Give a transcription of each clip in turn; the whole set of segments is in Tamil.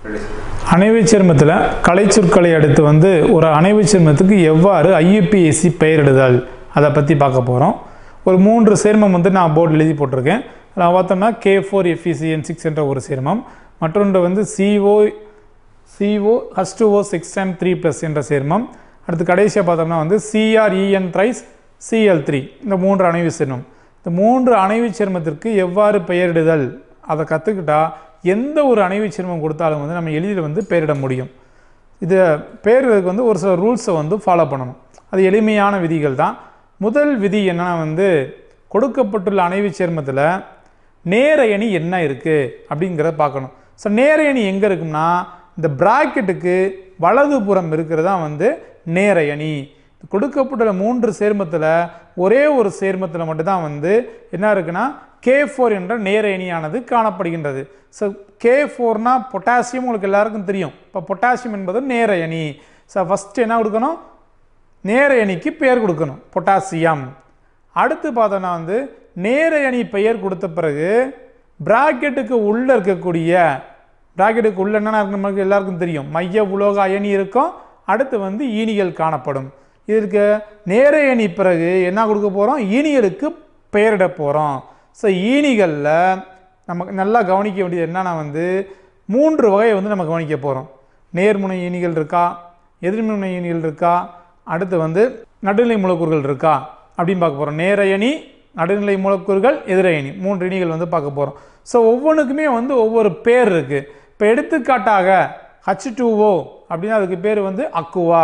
அணைவு சேர்மத்தில் கலைச்சொற்களை அடுத்து வந்து ஒரு அணைவு சேர்மத்துக்கு எவ்வாறு ஐயுபிஎஸ்சி பெயரிடுதல் அதை பற்றி பார்க்க போகிறோம் ஒரு மூன்று சேர்மம் வந்து நான் போர்டு எழுதி போட்டிருக்கேன் அதில் பார்த்தோம்னா கே ஃபோர் எஃப்இசிஎன் சிக்ஸ் என்ற ஒரு சேர்மம் மற்றொன்று வந்து CO CO H two O six time three plus என்ற சேர்மம் அடுத்து கடைசியாக பார்த்தோம்னா வந்து சிஆர்இஎன் த்ரைஸ் சிஎல் த்ரீ இந்த மூன்று அணைவு சேர்மம் இந்த மூன்று அணைவு சேர்மத்திற்கு எவ்வாறு பெயரிடுதல் அதை கற்றுக்கிட்டா எந்த ஒரு அணைவு சேர்மம் கொடுத்தாலும் வந்து நம்ம எளிதில் வந்து பெயரிட முடியும் இது பெயரிடுறதுக்கு வந்து ஒரு சில ரூல்ஸை வந்து ஃபாலோ பண்ணணும் அது எளிமையான விதிகள் தான் முதல் விதி என்னன்னா வந்து கொடுக்கப்பட்டுள்ள அணைவு சேர்மத்தில் நேர அணி என்ன இருக்குது அப்படிங்கிறத பார்க்கணும் ஸோ நேர அணி எங்கே இருக்கும்னா இந்த பிராக்கெட்டுக்கு வலதுபுறம் இருக்கிறதா வந்து நேர அணி கொடுக்கப்பட்டுள்ள மூன்று சேர்மத்தில் ஒரே ஒரு சேர்மத்தில் மட்டும்தான் வந்து என்ன இருக்குன்னா கே ஃபோர் என்ற நேர அணியானது காணப்படுகின்றது ஸோ கே ஃபோர்னா பொட்டாசியம் உங்களுக்கு எல்லாருக்கும் தெரியும் இப்போ பொட்டாசியம் என்பது நேர அணி ஸோ ஃபஸ்ட்டு என்ன கொடுக்கணும் நேர அணிக்கு பெயர் கொடுக்கணும் பொட்டாசியம் அடுத்து பார்த்தோன்னா வந்து நேர அணி பெயர் கொடுத்த பிறகு பிராக்கெட்டுக்கு உள்ளே இருக்கக்கூடிய பிராக்கெட்டுக்கு உள்ள என்னென்ன இருக்கு நமக்கு எல்லாருக்கும் தெரியும் மைய உலோக அயனி இருக்கும் அடுத்து வந்து ஈனிகள் காணப்படும் இதற்கு நேர அணி பிறகு என்ன கொடுக்க போகிறோம் ஈனிகளுக்கு பெயரிட போகிறோம் ஸோ ஈனிகளில் நமக்கு நல்லா கவனிக்க வேண்டியது என்னன்னா வந்து மூன்று வகையை வந்து நம்ம கவனிக்க போகிறோம் நேர்முனை ஈனிகள் இருக்கா எதிர்முனை ஈனிகள் இருக்கா அடுத்து வந்து நடுநிலை மூலக்கூறுகள் இருக்கா அப்படின்னு பார்க்க போகிறோம் நேர அணி நடுநிலை மூலக்கூறுகள் எதிரணி மூன்று இணிகள் வந்து பார்க்க போகிறோம் ஸோ ஒவ்வொன்றுக்குமே வந்து ஒவ்வொரு பேர் இருக்குது இப்போ எடுத்துக்காட்டாக ஹச் டூஓ அப்படின்னா அதுக்கு பேர் வந்து அக்குவா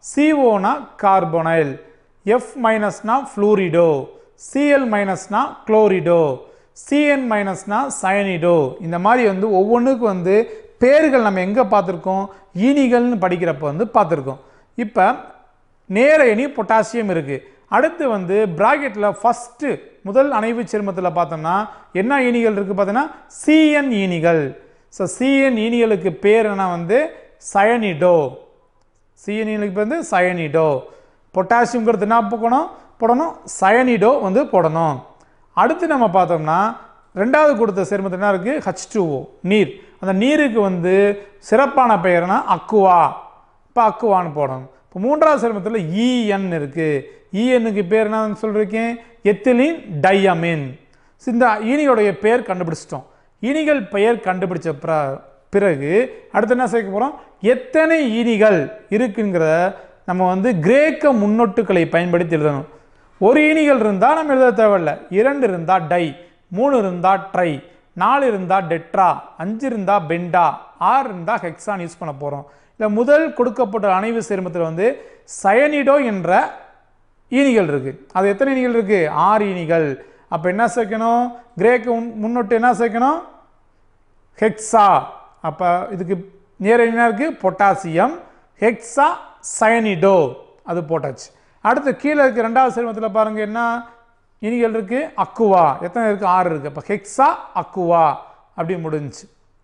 சிஓனா கார்போனைல் எஃப் மைனஸ்னா ஃப்ளூரிடோ சிஎல் மைனஸ்னா குளோரிடோ சிஎன் மைனஸ்னா சயனிடோ இந்த மாதிரி வந்து ஒவ்வொன்றுக்கு வந்து பேர்கள் நம்ம எங்கே பார்த்துருக்கோம் ஈனிகள்னு படிக்கிறப்ப வந்து பார்த்துருக்கோம் இப்போ நேர எணி பொட்டாசியம் இருக்குது அடுத்து வந்து பிராக்கெட்டில் ஃபஸ்ட்டு முதல் அணைவு சேர்மத்தில் பார்த்தோம்னா என்ன ஈனிகள் இருக்குது பார்த்தோன்னா சிஎன் ஈனிகள் ஸோ சிஎன் ஈனிகளுக்கு பேர் என்ன வந்து சயனிடோ சிஎன் ஈனிகளுக்கு வந்து சயனிடோ பொட்டாசியம்ங்கிறது என்ன போக்கணும் போடணும் சயனிடோ வந்து போடணும் அடுத்து நம்ம பார்த்தோம்னா ரெண்டாவது கொடுத்த சேர்மத்தில் என்ன இருக்குது ஹச் டூஓ நீர் அந்த நீருக்கு வந்து சிறப்பான பெயர்னா அக்குவா இப்போ அக்குவான்னு போடணும் இப்போ மூன்றாவது சேர்மத்தில் இஎன் இருக்குது இஎன்னுக்கு பேர் என்ன சொல்லியிருக்கேன் எத்திலின் டையமின் இந்த ஈனியோடைய பெயர் கண்டுபிடிச்சிட்டோம் ஈனிகள் பெயர் கண்டுபிடிச்ச பிற பிறகு அடுத்து என்ன சேர்க்க போகிறோம் எத்தனை ஈனிகள் இருக்குங்கிற நம்ம வந்து கிரேக்க முன்னொட்டுக்களை பயன்படுத்தி எழுதணும் ஒரு ஈனிகள் இருந்தால் நம்ம எழுத தேவையில்ல இரண்டு இருந்தால் டை மூணு இருந்தால் ட்ரை நாலு இருந்தால் டெட்ரா அஞ்சு இருந்தால் பெண்டா ஆறு இருந்தால் ஹெக்ஸான் யூஸ் பண்ண போகிறோம் இல்லை முதல் கொடுக்கப்பட்ட அணைவு சேர்மத்தில் வந்து சயனிடோ என்ற ஈனிகள் இருக்குது அது எத்தனை ஈனிகள் இருக்குது ஆறு ஈனிகள் அப்போ என்ன சேர்க்கணும் கிரேக்க முன் முன்னொட்டு என்ன சேர்க்கணும் ஹெக்ஸா அப்போ இதுக்கு நேர என்ன இருக்குது பொட்டாசியம் ஹெக்ஸா சயனிடோ அது போட்டாச்சு அடுத்து கீழே இருக்க ரெண்டாவது சேர்மத்தில் பாருங்கள் என்ன இனிகள் இருக்குது அக்குவா எத்தனை இருக்குது ஆறு இருக்குது அப்போ ஹெக்ஸா அக்குவா அப்படி முடிஞ்சுச்சு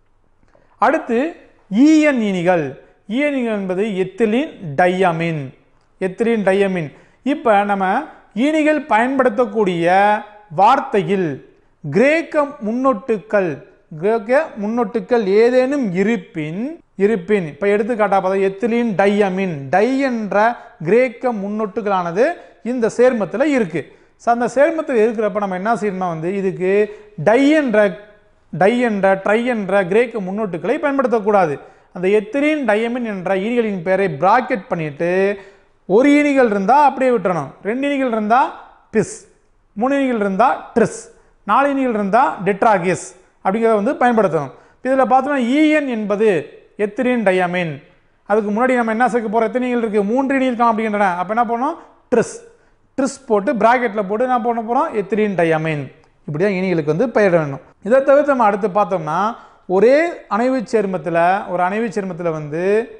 அடுத்து ஈஎன் இனிகள் ஈஎன் இனிகள் என்பது எத்திலின் டையமின் எத்திலின் டையமின் இப்போ நம்ம ஈனிகள் பயன்படுத்தக்கூடிய வார்த்தையில் கிரேக்க முன்னொட்டுக்கள் கிரேக்க முன்னொட்டுக்கள் ஏதேனும் இருப்பின் இருப்பின் இப்போ எடுத்துக்காட்டா பார்த்தா எத்திலின் டையமின் டை என்ற கிரேக்க முன்னொட்டுகளானது இந்த சேர்மத்தில் இருக்குது ஸோ அந்த சேர்மத்தில் இருக்கிறப்ப நம்ம என்ன செய்யணும்னா வந்து இதுக்கு டை என்ற டை என்ற ட்ரை என்ற கிரேக்க முன்னொட்டுகளை பயன்படுத்தக்கூடாது அந்த எத்திலின் டையமின் என்ற ஈனிகளின் பெயரை பிராக்கெட் பண்ணிட்டு ஒரு ஈனிகள் இருந்தால் அப்படியே விட்டுறணும் ரெண்டு ஈனிகள் இருந்தால் பிஸ் மூணு ஈனிகள் இருந்தால் ட்ரிஸ் நாலு ஈனிகள் இருந்தால் டெட்ராகிஸ் அப்படிங்கிறத வந்து பயன்படுத்தணும் இதில் பார்த்தோம்னா இஎன் என்பது எத்திரின் டையமின் அதுக்கு முன்னாடி நம்ம என்ன சேர்க்க போகிறோம் எத்தனை ஈனிகள் இருக்குது மூன்று ஈனிகள் காண அப்படிங்கின்றன அப்போ என்ன பண்ணணும் ட்ரிஸ் ட்ரிஸ் போட்டு பிராக்கெட்டில் போட்டு என்ன பண்ண போகிறோம் எத்திரின் டையமின் இப்படி தான் ஈனிகளுக்கு வந்து பெயர் வேணும் இதை தவிர்த்து நம்ம அடுத்து பார்த்தோம்னா ஒரே அணைவு சேர்மத்தில் ஒரு அணைவு சேர்மத்தில் வந்து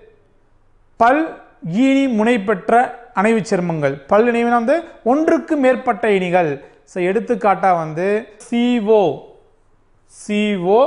பல் ஈனி முனை பெற்ற அணைவு சேர்மங்கள் பல் இணைவுனா வந்து ஒன்றுக்கு மேற்பட்ட இனிகள் ஸோ எடுத்துக்காட்டாக வந்து CO CO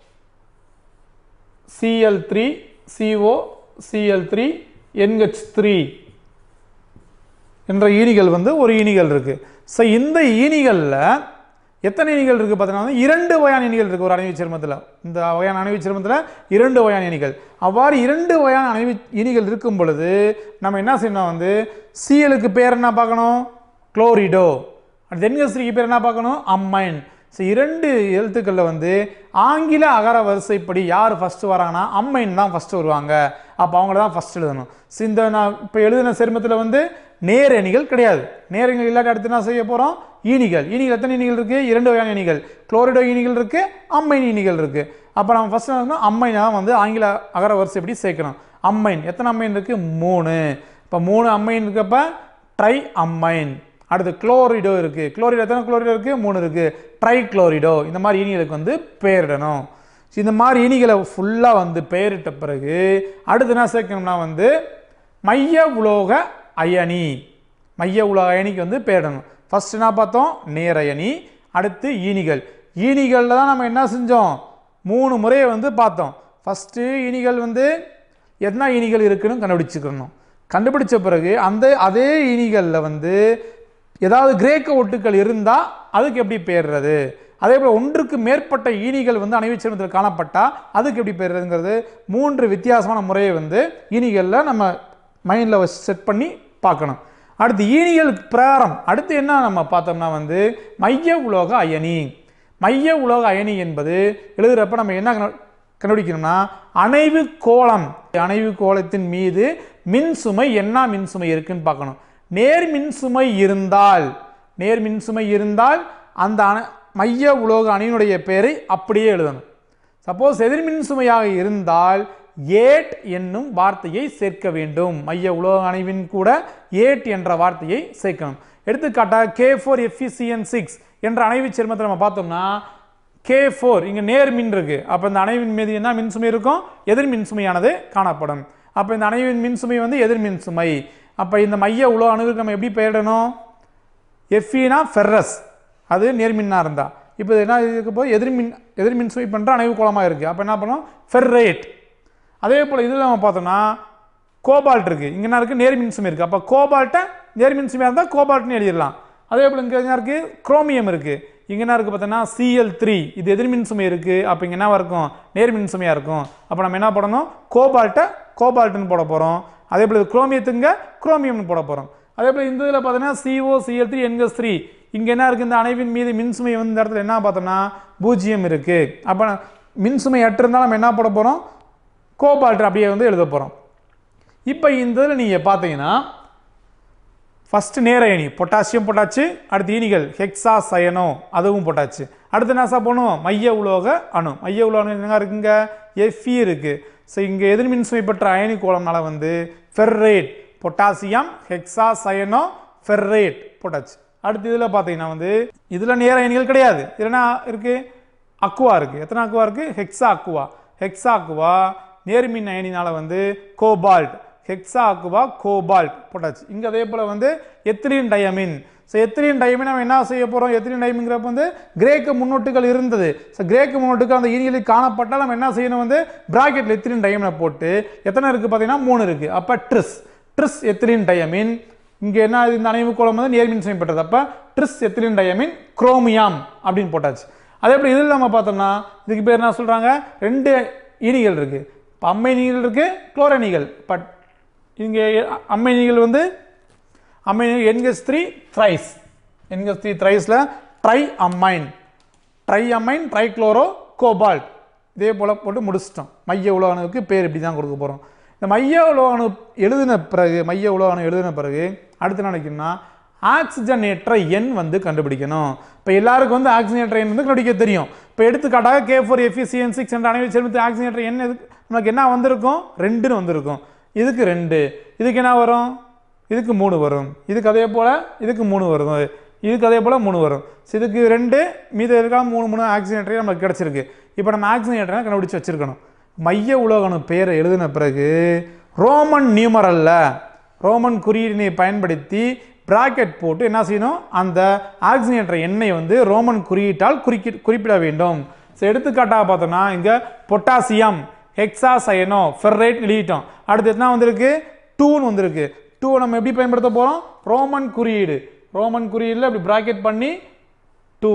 CL three CO CL three NH three என்ற ஈனிகள் வந்து ஒரு ஈனிகள் இருக்குது ஸோ இந்த ஈனிகளில் எத்தனை இனிகள் இருக்குது பார்த்தீங்கன்னா இரண்டு வகையான இனிகள் இருக்குது ஒரு அணைவு சேர்மத்தில் இந்த வகையான அணைவு சேர்மத்தில் இரண்டு வகையான இனிகள் அவ்வாறு இரண்டு வகையான அணைவு இனிகள் இருக்கும் பொழுது நம்ம என்ன செய்யணும் வந்து சிஎலுக்கு பேர் என்ன பார்க்கணும் குளோரிடோ அடுத்து தென்கஸ்திரிக்கு பேர் என்ன பார்க்கணும் அம்மைன் ஸோ இரண்டு எழுத்துக்களில் வந்து ஆங்கில அகர வரிசைப்படி யார் ஃபஸ்ட்டு வராங்கன்னா அம்மைன் தான் ஃபஸ்ட்டு வருவாங்க அப்போ அவங்கள தான் ஃபஸ்ட் எழுதணும் ஸோ இந்த நான் இப்போ எழுதின சேர்மத்தில் வந்து நேர் எணிகள் கிடையாது நேர் எண்கள் இல்லாட்டி அடுத்து என்ன செய்ய போகிறோம் ஈனிகள் ஈனிகள் எத்தனை ஈனிகள் இருக்குது இரண்டு வகையான ஈனிகள் குளோரிடோ ஈனிகள் இருக்குது அம்மைன் ஈனிகள் இருக்குது அப்போ நம்ம ஃபஸ்ட் என்ன அம்மைன் தான் வந்து ஆங்கில அகர வரிசைப்படி சேர்க்கணும் அம்மைன் எத்தனை அம்மைன் இருக்குது மூணு இப்போ மூணு அம்மைன் இருக்கப்ப ட்ரை அம்மைன் அடுத்து குளோரிடோ இருக்குது குளோரிடோ எத்தனை குளோரிடோ இருக்குது மூணு இருக்குது ட்ரை குளோரிடோ இந்த மாதிரி இனிகளுக்கு வந்து பெயரிடணும் ஸோ இந்த மாதிரி இனிகளை ஃபுல்லாக வந்து பெயரிட்ட பிறகு அடுத்து என்ன சேர்க்கணும்னா வந்து மைய உலோக அயனி மைய உலோக அயனிக்கு வந்து பெயரிடணும் ஃபர்ஸ்ட் என்ன பார்த்தோம் நேரயனி அடுத்து ஈனிகள் ஈனிகளில் தான் நம்ம என்ன செஞ்சோம் மூணு முறையை வந்து பார்த்தோம் ஃபஸ்ட்டு ஈனிகள் வந்து என்ன ஈனிகள் இருக்குன்னு கண்டுபிடிச்சுக்கணும் கண்டுபிடிச்ச பிறகு அந்த அதே ஈனிகளில் வந்து ஏதாவது கிரேக்க ஒட்டுக்கள் இருந்தால் அதுக்கு எப்படி பெயர்றது அதே போல் ஒன்றுக்கு மேற்பட்ட ஈனிகள் வந்து அணைவுச்சேர்மத்தில் காணப்பட்டால் அதுக்கு எப்படி பெயர்றதுங்கிறது மூன்று வித்தியாசமான முறையை வந்து ஈனிகளில் நம்ம மைண்டில் செட் பண்ணி பார்க்கணும் அடுத்து ஈனிகள் பிரகாரம் அடுத்து என்ன நம்ம பார்த்தோம்னா வந்து மைய உலோக அயனி மைய உலோக அயனி என்பது எழுதுகிறப்ப நம்ம என்ன கண்டு- கண்டுபிடிக்கணும்னா அணைவு கோளம் அணைவு கோளத்தின் மீது மின்சுமை என்ன மின்சுமை இருக்குன்னு பார்க்கணும் நேர் மின்சுமை இருந்தால் நேர் மின்சுமை இருந்தால் அந்த அணை மைய உலோக அணியினுடைய பெயரை அப்படியே எழுதணும் சப்போஸ் எதிர்மின் சுமையாக இருந்தால் ஏட் என்னும் வார்த்தையை சேர்க்க வேண்டும் மைய உலோக அணைவின் கூட ஏட் என்ற வார்த்தையை சேர்க்கணும் எடுத்துக்காட்டாக கே ஃபோர் எஃபிசிஎன் சிக்ஸ் என்ற அணைவு சேர்மத்தை நம்ம பார்த்தோம்னா கே ஃபோர் இங்கே நேர் மின் இருக்கு அப்போ இந்த அணைவின் மீது என்ன மின்சுமை இருக்கும் எதிர் மின்சுமையானது காணப்படும் அப்போ இந்த அணைவின் மின்சுமை வந்து எதிர் மின்சுமை அப்போ இந்த மைய உலோக அணுவுக்கு நம்ம எப்படி பெயரிடணும் எஃப்இனா ஃபெர்ரஸ் அது நேர்மின்னா இருந்தா இப்போ இது என்ன இதுக்கு போய் எதிர்மின் எதிர்மின் சுவை பண்ணுற அணைவு கோலமாக இருக்குது அப்போ என்ன பண்ணோம் ஃபெர்ரேட் அதே போல் இதில் நம்ம பார்த்தோம்னா கோபால்ட் இருக்குது இங்கே என்ன இருக்குது நேர்மின் சுமை இருக்குது அப்போ கோபால்ட்டை நேர்மின் சுமையாக இருந்தால் கோபால்ட்னு எழுதிடலாம் அதே போல் இங்கே என்ன இருக்குது குரோமியம் இருக்குது இங்கே என்ன இருக்குது பார்த்தோன்னா சிஎல் த்ரீ இது எதிர்மின் சுமை இருக்குது அப்போ இங்கே என்னவா இருக்கும் நேர்மின் சுமையாக இருக்கும் அப்போ நம்ம என்ன பண்ணணும் கோபால்ட்டை கோபால்ட்டுன்னு போட போகிறோம் அதே போல் இது குரோமியத்துங்க குரோமியம்னு போட போகிறோம் அதே போல் இந்த இதில் பார்த்தோன்னா CO CL three NH three இங்கே என்ன இருக்குது இந்த அணைவின் மீது மின்சுமை வந்து இந்த இடத்துல என்ன பார்த்தோம்னா பூஜ்ஜியம் இருக்குது அப்போ மின்சுமை அற்று இருந்தால் நம்ம என்ன போட போகிறோம் கோபால்ட் அப்படியே வந்து எழுத போகிறோம் இப்போ இந்த இதில் நீங்கள் பார்த்தீங்கன்னா ஃபஸ்ட்டு நேர அணி பொட்டாசியம் போட்டாச்சு அடுத்து ஈனிகள் ஹெக்ஸா சயனோ அதுவும் போட்டாச்சு அடுத்து என்ன சார் பண்ணுவோம் மைய உலோக அணு மைய உலோக அணு என்ன இருக்குங்க எஃப்இ இருக்கு ஸோ இங்கே எதிர்மின்சுமை பெற்ற அயனி கோலம்னால வந்து ferrate potassium hexa cyano ferrate போட்டாச்சு அடுத்து இதில் பார்த்தீங்கன்னா வந்து இதில் நேர அயனிகள் கிடையாது இதில் என்ன இருக்குது அக்குவா இருக்குது எத்தனை அக்குவா இருக்குது ஹெக்ஸா அக்குவா ஹெக்ஸா அக்குவா நேர்மின் அயனினால வந்து கோபால்ட் ஹெக்ஸா அக்குவா கோபால்ட் போட்டாச்சு இங்கே அதே போல் வந்து ethylene diamine so ethylene diamine நம்ம என்ன செய்ய போகிறோம் எத்திலின் டயமிங்கிறப்ப வந்து கிரேக்க முன்னோட்டுகள் இருந்தது ஸோ கிரேக்க முன்னோட்டுகள் அந்த ஈனிகளில் காணப்பட்டால் நம்ம என்ன செய்யணும் வந்து பிராக்கெட்டில் எத்திலின் டயமினை போட்டு எத்தனை இருக்குது பார்த்தீங்கன்னா மூணு இருக்குது அப்போ ட்ரிஸ் ட்ரிஸ் எத்திலின் டயமின் இங்கே என்ன இந்த அணைவு கோலம் வந்து நேர்மின் செய்யப்பட்டது அப்போ ட்ரிஸ் எத்திலின் டயமின் குரோமியம் அப்படின்னு போட்டாச்சு அதே போல் இதில் நம்ம பார்த்தோம்னா இதுக்கு பேர் என்ன சொல்கிறாங்க ரெண்டு ஈனிகள் இருக்குது இப்போ அம்மை நீகள் இருக்குது குளோரணிகள் பட் இங்கே அம்மை நீகள் வந்து ammine NH three thrice NH three த்ரைஸில் tri ammine tri ammine tri chloro cobalt இதே போல் போட்டு முடிச்சிட்டோம் மைய உலோகனுக்கு பேர் இப்படி தான் கொடுக்க போகிறோம் இந்த மைய உலோகனு எழுதின பிறகு மைய உலோகனு எழுதின பிறகு அடுத்து என்ன நினைக்கணும்னா ஆக்சிஜனேற்ற எண் வந்து கண்டுபிடிக்கணும் இப்போ எல்லாருக்கும் வந்து ஆக்சிஜனேற்ற எண் வந்து கண்டுபிடிக்க தெரியும் இப்போ எடுத்துக்காட்டாக கே ஃபோர் எஃபிசிஎன் சிக்ஸ் என்ற அணைவை சேர்த்து ஆக்சிஜனேற்ற எண் எதுக்கு நமக்கு என்ன வந்திருக்கும் ரெண்டுன்னு வந்திருக்கும் இதுக்கு ரெண்டு இதுக்கு என்ன வரும் இதுக்கு மூணு வரும் இதுக்கு அதே போல் இதுக்கு மூணு வரும் இதுக்கு அதே போல் மூணு வரும் ஸோ இதுக்கு ரெண்டு மீது இருக்கா மூணு மூணு ஆக்சிஜனேட்டரே நமக்கு கிடச்சிருக்கு இப்போ நம்ம ஆக்சிஜனேட்டரை கண்டுபிடிச்சு வச்சிருக்கணும் மைய உலோகனு பெயரை எழுதின பிறகு ரோமன் நியூமரல்ல ரோமன் குறியீடினை பயன்படுத்தி பிராக்கெட் போட்டு என்ன செய்யணும் அந்த ஆக்சிஜனேட்டர் எண்ணெய் வந்து ரோமன் குறியீட்டால் குறிக்கி குறிப்பிட வேண்டும் ஸோ எடுத்துக்காட்டாக பார்த்தோம்னா இங்கே பொட்டாசியம் ஹெக்ஸா சயனோ ஃபெர்ரேட் எழுதிட்டோம் அடுத்து என்ன வந்திருக்கு டூன்னு வந்திருக்கு டூ நம்ம எப்படி பயன்படுத்த போகிறோம் ரோமன் குறியீடு ரோமன் குறியீடில் இப்படி பிராக்கெட் பண்ணி டூ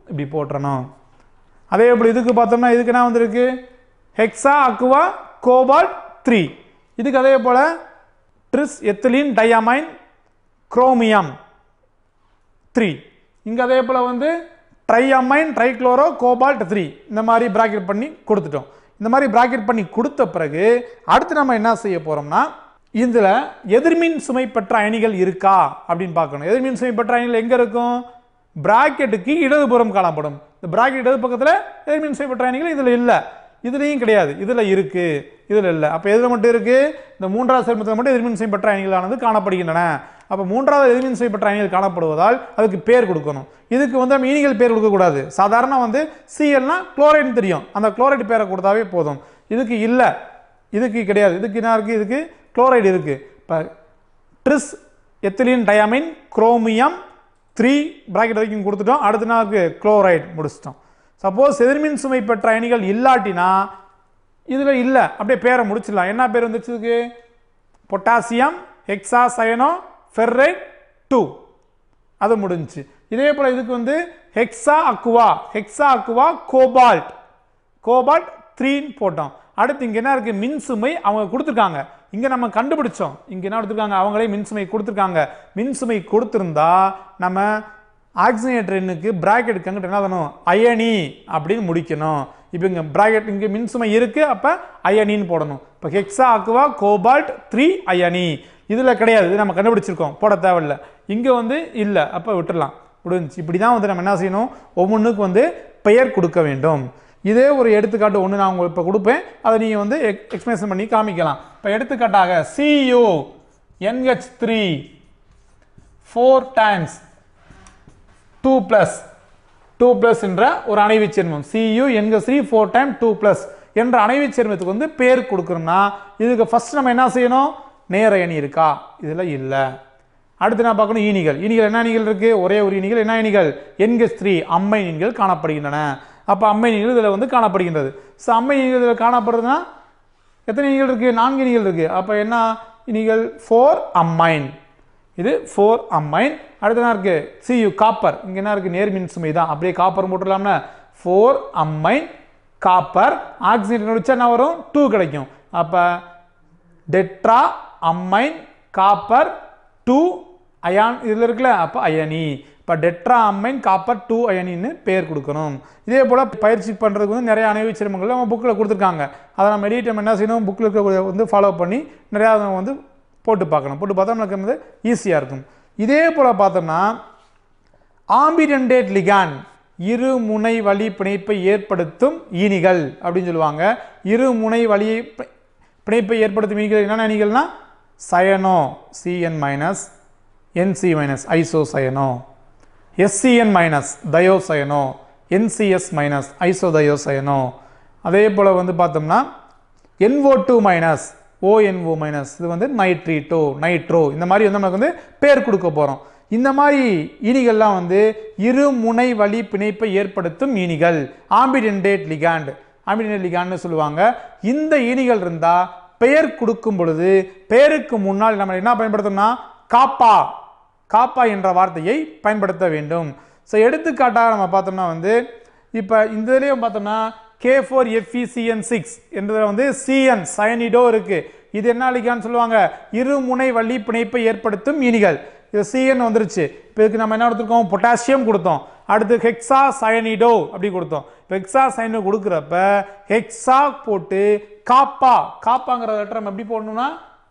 இப்படி போட்டுறணும் அதே போல் இதுக்கு பார்த்தோம்னா இதுக்கு என்ன வந்திருக்கு ஹெக்ஸா அக்வா கோபால்ட் த்ரீ இதுக்கு அதே போல் tris ethylene diamine chromium three இங்கே அதே போல் வந்து ட்ரைஅமைன் ட்ரைக்ளோரோ கோபால்ட் த்ரீ இந்த மாதிரி பிராக்கெட் பண்ணி கொடுத்துட்டோம் இந்த மாதிரி பிராக்கெட் பண்ணி கொடுத்த பிறகு அடுத்து நம்ம என்ன செய்ய போகிறோம்னா இதில் எதிர்மின் சுமை பெற்ற அயனிகள் இருக்கா அப்படின்னு பார்க்கணும் எதிர்மின் சுமை பெற்ற அயனிகள் எங்கே இருக்கும் பிராக்கெட்டுக்கு இடதுபுறம் காணப்படும் இந்த பிராக்கெட் இடது பக்கத்தில் எதிர்மின் சுமை பெற்ற அயனிகள் இதில் இல்லை இதுலேயும் கிடையாது இதில் இருக்குது இதில் இல்லை அப்போ எதில் மட்டும் இருக்குது இந்த மூன்றாவது சேர்மத்தில் மட்டும் எதிர்மின் சுமை பெற்ற அயனிகளானது காணப்படுகின்றன அப்போ மூன்றாவது எதிர்மின் சுமை பெற்ற அயனிகள் காணப்படுவதால் அதுக்கு பேர் கொடுக்கணும் இதுக்கு வந்து நம்ம ஈனிகள் பேர் கொடுக்கக்கூடாது சாதாரண வந்து சிஎல்னா குளோரைடுன்னு தெரியும் அந்த குளோரைடு பேரை கொடுத்தாவே போதும் இதுக்கு இல்லை இதுக்கு கிடையாது இதுக்கு என்ன இருக்குது இதுக்கு குளோரைடு இருக்குது இப்போ tris ethylene diamine chromium three bracket வரைக்கும் கொடுத்துட்டோம் அடுத்த நாளுக்கு குளோரைடு முடிச்சிட்டோம் சப்போஸ் எதிர்மின் சுமை பெற்ற அயனிகள் இல்லாட்டினா இதில் இல்லை அப்படியே பேரை முடிச்சிடலாம் என்ன பேர் வந்துச்சு இதுக்கு potassium hexa cyano ferrite two அது முடிஞ்சுச்சு இதே போல் இதுக்கு வந்து hexa aqua hexa aqua cobalt cobalt த்ரீன்னு போட்டோம் அடுத்து இங்கே என்ன இருக்குது மின்சுமை அவங்க கொடுத்துருக்காங்க இங்கே நம்ம கண்டுபிடிச்சோம் இங்கே என்ன கொடுத்துருக்காங்க அவங்களே மின்சுமை கொடுத்துருக்காங்க மின்சுமை கொடுத்துருந்தா நம்ம ஆக்சிஜனேட்டர் எண்ணுக்கு பிராக்கெட்டுக்கு அங்கிட்ட என்ன பண்ணணும் அயனி அப்படின்னு முடிக்கணும் இப்போ இங்கே பிராக்கெட் இங்கே மின்சுமை இருக்குது அப்போ அயனின்னு போடணும் இப்போ ஹெக்ஸா அக்குவா கோபால்ட் த்ரீ அயனி இதில் கிடையாது இது நம்ம கண்டுபிடிச்சிருக்கோம் போட தேவையில்ல இங்கே வந்து இல்லை அப்போ விட்டுடலாம் முடிஞ்சு இப்படி தான் வந்து நம்ம என்ன செய்யணும் ஒவ்வொன்றுக்கு வந்து பெயர் கொடுக்க வேண்டும் இதே ஒரு எடுத்துக்காட்டு ஒன்று நான் உங்களுக்கு இப்போ கொடுப்பேன் அதை நீங்கள் வந்து எக்ஸ்பிளேஷன் பண்ணி காமிக்கலாம் இப்போ எடுத்துக்காட்டாக CU NH three four times two plus two plus என்ற ஒரு அணைவு சேர்மம் CU NH three four time two plus என்ற அணைவு சேர்மத்துக்கு வந்து பேர் கொடுக்குறோம்னா இதுக்கு ஃபர்ஸ்ட் நம்ம என்ன செய்யணும் நேர அணி இருக்கா இதில் இல்லை அடுத்து நான் பார்க்கணும் ஈனிகள் ஈனிகள் என்ன அணிகள் இருக்கு ஒரே ஒரு ஈனிகள் என்ன அணிகள் என்கெஸ் த்ரீ அம்மை நீன்கள் காணப்படுகின்றன அப்போ அம்மை நீன்கள் இதில் வந்து காணப்படுகின்றது ஸோ அம்மை நீன்கள் இதில் காணப்படுறதுன்னா எத்தனை இனிகள் இருக்குது நான்கு இனிகள் இருக்குது அப்போ என்ன இனிகள் ஃபோர் அம்மைன் இது ஃபோர் அம்மைன் அடுத்து என்ன இருக்குது சியு காப்பர் இங்கே என்ன இருக்குது நேர்மின் சுமை தான் அப்படியே காப்பர் போட்டுடலாம்னா ஃபோர் அம்மைன் காப்பர் ஆக்சிஜன் வச்சா என்ன வரும் டூ கிடைக்கும் அப்போ tetra ammine copper two ion இதில் இருக்குல்ல அப்போ அயனி இப்போ டெட்ரா அம்மைன் காப்பர் டூ அயனின்னு பேர் கொடுக்கணும் இதே போல் பயிற்சி பண்ணுறதுக்கு வந்து நிறைய அணைவு சிரமங்கள் நம்ம புக்கில் கொடுத்துருக்காங்க அதை நம்ம எடிட் நம்ம என்ன செய்யணும் புக்கில் இருக்க வந்து ஃபாலோ பண்ணி நிறையா நம்ம வந்து போட்டு பார்க்கணும் போட்டு பார்த்தா நமக்கு வந்து ஈஸியாக இருக்கும் இதே போல் பார்த்தோம்னா ஆம்பிடென்டேட் லிகான் இரு முனை வழி பிணைப்பை ஏற்படுத்தும் ஈனிகள் அப்படின்னு சொல்லுவாங்க இரு முனை வழி பி- பிணைப்பை ஏற்படுத்தும் ஈனிகள் என்னென்ன ஈனிகள்னா cyano CN minus NC minus isocyano SCN minus thiocyano NCS minus isothiocyano அதே போல் வந்து பார்த்தோம்னா NO two minus ONO minus இது வந்து நைட்ரீட்டோ நைட்ரோ இந்த மாதிரி வந்து நமக்கு வந்து பேர் கொடுக்க போகிறோம் இந்த மாதிரி ஈனிகள்லாம் வந்து இரு முனை வழி பிணைப்பை ஏற்படுத்தும் ஈனிகள் ஆம்பிடென்டேட் லிகாண்ட் ஆம்பிடென்டேட் லிகாண்ட்னு சொல்லுவாங்க இந்த ஈனிகள் இருந்தால் பெயர் கொடுக்கும் பொழுது பெயருக்கு முன்னால் நம்ம என்ன பயன்படுத்தணும்னா காப்பா காப்பா என்ற வார்த்தையை பயன்படுத்த வேண்டும் ஸோ எடுத்துக்காட்டாக நம்ம பார்த்தோம்னா வந்து இப்போ இந்த இதுலேயும் பார்த்தோம்னா கே ஃபோர் எஃப்இசிஎன் சிக்ஸ் என்றதில் வந்து சிஎன் சயனிடோ இருக்கு இது என்ன லிகான்னு சொல்லுவாங்க இருமுனை வள்ளி பிணைப்பை ஏற்படுத்தும் இனிகள் இது சிஎன் வந்துருச்சு இப்போ இதுக்கு நம்ம என்ன கொடுத்துருக்கோம் பொட்டாசியம் கொடுத்தோம் அடுத்து ஹெக்ஸா சயனிடோ அப்படி கொடுத்தோம் இப்போ ஹெக்ஸா சயனிடோ கொடுக்குறப்ப ஹெக்ஸா போட்டு காப்பா காப்பாங்கிற லெட்டர் நம்ம எப்படி போடணும்னா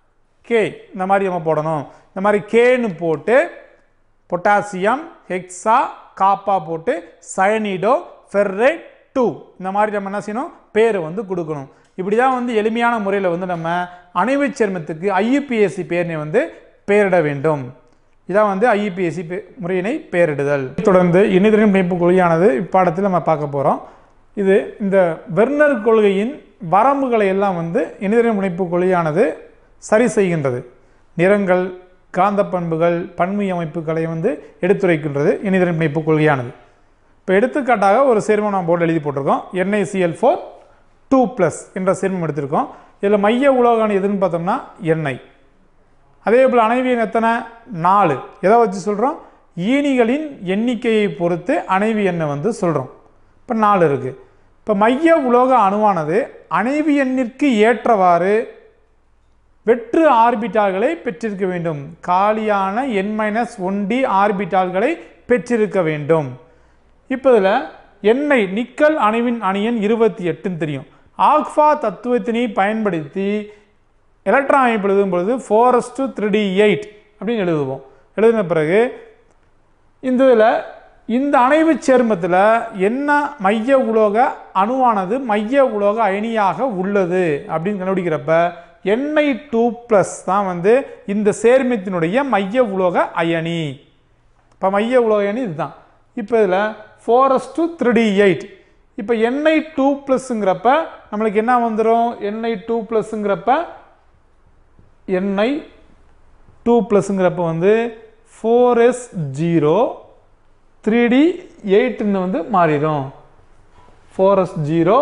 கே இந்த மாதிரி நம்ம போடணும் இந்த மாதிரி கேன்னு போட்டு பொட்டாசியம் ஹெக்ஸா காப்பா போட்டு சயனிடோ ஃபெர்ரேட் டூ இந்த மாதிரி நம்ம என்ன செய்யணும் பேர் வந்து கொடுக்கணும் இப்படி தான் வந்து எளிமையான முறையில் வந்து நம்ம அணைவு சேர்மத்துக்கு ஐயுபிஎஸ்சி பேரினை வந்து பெயரிட வேண்டும் இதான் வந்து ஐயுபிஎஸ்சி முறையினை பெயரிடுதல் தொடர்ந்து இணையதளம் பிணைப்பு கொள்கையானது இப்பாடத்தில் நம்ம பார்க்க போகிறோம் இது இந்த வெர்னர் கொள்கையின் வரம்புகளை எல்லாம் வந்து இணையதளம் பிணைப்பு கொள்கையானது சரி செய்கின்றது நிறங்கள் காந்த பண்புகள் பன்மை அமைப்புகளை வந்து எடுத்துரைக்கின்றது இணையதளம் பிணைப்பு கொள்கையானது இப்போ எடுத்துக்காட்டாக ஒரு சேர்மம் நம்ம போர்டு எழுதி போட்டிருக்கோம் என்ஐசிஎல் ஃபோர் டூ ப்ளஸ் என்ற சேர்மம் எடுத்திருக்கோம் இதில் மைய உலோகம் எதுன்னு பார்த்தோம்னா எண்ணெய் அதே போல் அணைவியன் எத்தனை நாலு எதை வச்சு சொல்கிறோம் ஈனிகளின் எண்ணிக்கையை பொறுத்து அணைவு எண்ணை வந்து சொல்கிறோம் இப்போ நாலு இருக்குது இப்போ மைய உலோக அணுவானது அணைவு எண்ணிற்கு ஏற்றவாறு வெற்று ஆர்பிட்டால்களை பெற்றிருக்க வேண்டும் காலியான என் மைனஸ் ஒன் டி ஆர்பிட்டால்களை பெற்றிருக்க வேண்டும் இப்போ இதில் எண்ணெய் நிக்கல் அணுவின் அணியன் இருபத்தி எட்டுன்னு தெரியும் ஆக்ஃபா தத்துவத்தினை பயன்படுத்தி எலக்ட்ரான் அமைப்பு எழுதும் பொழுது four s two three D eight அப்படின்னு எழுதுவோம் எழுதின பிறகு இந்த இதில் இந்த அணைவு சேர்மத்தில் என்ன மைய உலோக அணுவானது மைய உலோக அயனியாக உள்ளது அப்படின்னு கண்டுபிடிக்கிறப்ப எண்ணெய் டூ ப்ளஸ் தான் வந்து இந்த சேர்மத்தினுடைய மைய உலோக அயனி இப்போ மைய உலோக அயனி இதுதான் இப்போ இதில் ஃபோரஸ் டு த்ரீ எயிட் இப்போ எண்ணெய் டூ ப்ளஸ்ங்கிறப்ப நம்மளுக்கு என்ன வந்துடும் எண்ணெய் டூ ப்ளஸ்ங்கிறப்ப எண்ணெய் டூ ப்ளஸ்ங்கிறப்ப வந்து four S zero three D எயிட்னு வந்து மாறிடும் four S zero